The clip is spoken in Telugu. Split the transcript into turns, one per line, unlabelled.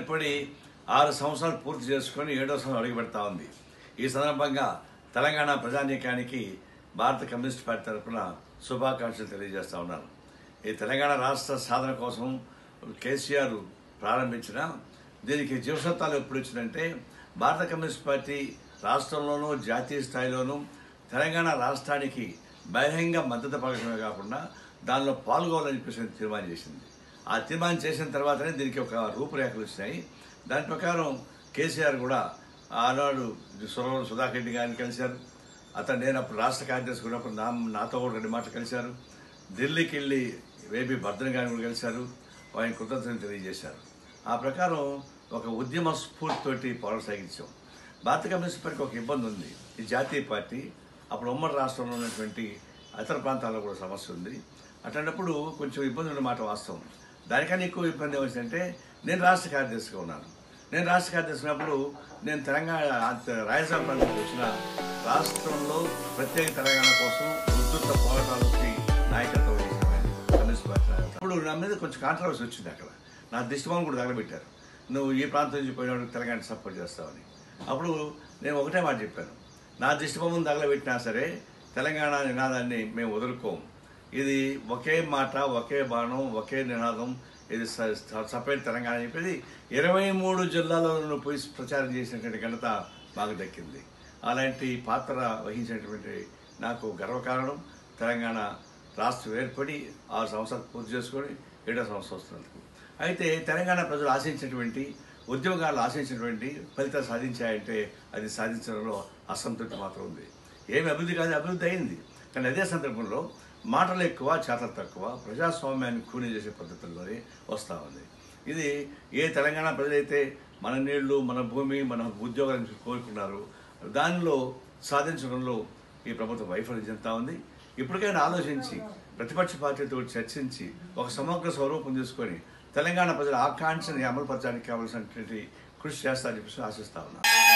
ఏర్పడి ఆరు సంవత్సరాలు పూర్తి చేసుకొని ఏడో సంవత్సరం అడుగు పెడతా ఉంది ఈ సందర్భంగా తెలంగాణ ప్రజానీకానికి భారత కమ్యూనిస్ట్ పార్టీ తరఫున శుభాకాంక్షలు తెలియజేస్తా ఉన్నాను ఈ తెలంగాణ రాష్ట్ర సాధన కోసం కేసీఆర్ ప్రారంభించిన దీనికి జీవసత్వాలు ఎప్పుడు ఇచ్చిందంటే భారత కమ్యూనిస్ట్ పార్టీ రాష్ట్రంలోనూ జాతీయ స్థాయిలోనూ తెలంగాణ రాష్ట్రానికి బహిరంగ మద్దతు పలకడమే కాకుండా దానిలో పాల్గొనాలని చెప్పేసి తీర్మానం చేసింది ఆ తీర్మానం చేసిన తర్వాతనే దీనికి ఒక రూపురేఖలు వచ్చినాయి దాని ప్రకారం కేసీఆర్ కూడా ఆనాడు సురవరం సుధాకర్ రెడ్డి గారిని కలిశారు అతను నేను అప్పుడు రాష్ట్ర కార్యదర్శి ఉన్నప్పుడు నా నాతో కూడా రెండు మాటలు కలిశారు ఢిల్లీకి వెళ్ళి వేబీ భద్రన్ గారిని కూడా కలిశారు ఆయన కృతజ్ఞతలు తెలియజేశారు ఆ ప్రకారం ఒక ఉద్యమ స్ఫూర్తితోటి పోరాట సాగించాం భారత కమ్యూనిస్ట్ పార్టీకి ఒక ఇబ్బంది ఉంది ఈ జాతీయ పార్టీ అప్పుడు ఉమ్మడి రాష్ట్రంలో ఉన్నటువంటి ఇతర ప్రాంతాల్లో కూడా సమస్య ఉంది అట్లాంటప్పుడు కొంచెం ఇబ్బంది ఉన్న మాట వాస్తవం దానికన్నా ఎక్కువ ఇబ్బంది ఏమొచ్చిందంటే నేను రాష్ట్ర కార్యదర్శిగా ఉన్నాను నేను రాష్ట్ర కార్యదర్శి ఉన్నప్పుడు నేను తెలంగాణ రాయలసీమ ప్రాంతం వచ్చిన రాష్ట్రంలో ప్రత్యేక తెలంగాణ కోసం ఉద్ధృత పోరాటాలకి నాయకత్వం వహించిన ఆయన, కమ్యూనిస్ట్ పార్టీ నాయకత్వం. అప్పుడు నా మీద కొంచెం కాంట్రవర్సీ వచ్చింది అక్కడ నా దిష్టిబొమ్మ కూడా తగలబెట్టారు నువ్వు ఈ ప్రాంతం నుంచి పోయినప్పుడు తెలంగాణ సపోర్ట్ చేస్తావని అప్పుడు నేను ఒకటే మాట చెప్పాను నా దిష్టిబొమ్మను తగలబెట్టినా సరే తెలంగాణ నినాదాన్ని మేము వదులుకోము ఇది ఒకే మాట ఒకే బాణం ఒకే నినాదం ఇది స- స- సపరేట్ తెలంగాణ అని చెప్పేది ఇరవై మూడు జిల్లాలలో పోయి ప్రచారం చేసినటువంటి ఘనత మాకు దక్కింది అలాంటి పాత్ర వహించినటువంటి నాకు గర్వకారణం తెలంగాణ రాష్ట్రం ఏర్పడి ఆరు సంవత్సరాలు పూర్తి చేసుకొని ఏడో సంవత్సరం వస్తున్నందుకు అయితే తెలంగాణ ప్రజలు ఆశించినటువంటి ఉద్యోగాలు ఆశించినటువంటి ఫలితాలు సాధించాయంటే అది సాధించడంలో అసంతృప్తి మాత్రం ఉంది ఏమి అభివృద్ధి కాదు అభివృద్ధి అయింది కానీ అదే సందర్భంలో మాటలు ఎక్కువ చేతలు తక్కువ ప్రజాస్వామ్యాన్ని కూని చేసే పద్ధతుల్లోనే వస్తూ ఉంది ఇది ఏ తెలంగాణ ప్రజలైతే మన నీళ్లు మన భూమి మన ఉద్యోగాలను కోరుకున్నారు దానిలో సాధించడంలో ఈ ప్రభుత్వం వైఫల్యం చెందుతా ఉంది ఇప్పటికైనా ఆలోచించి ప్రతిపక్ష పార్టీతో చర్చించి ఒక సమగ్ర స్వరూపం తీసుకొని తెలంగాణ ప్రజల ఆకాంక్షని అమలుపరచడానికి కావాల్సినటువంటి కృషి చేస్తారని చెప్పేసి ఆశిస్తా ఉన్నాను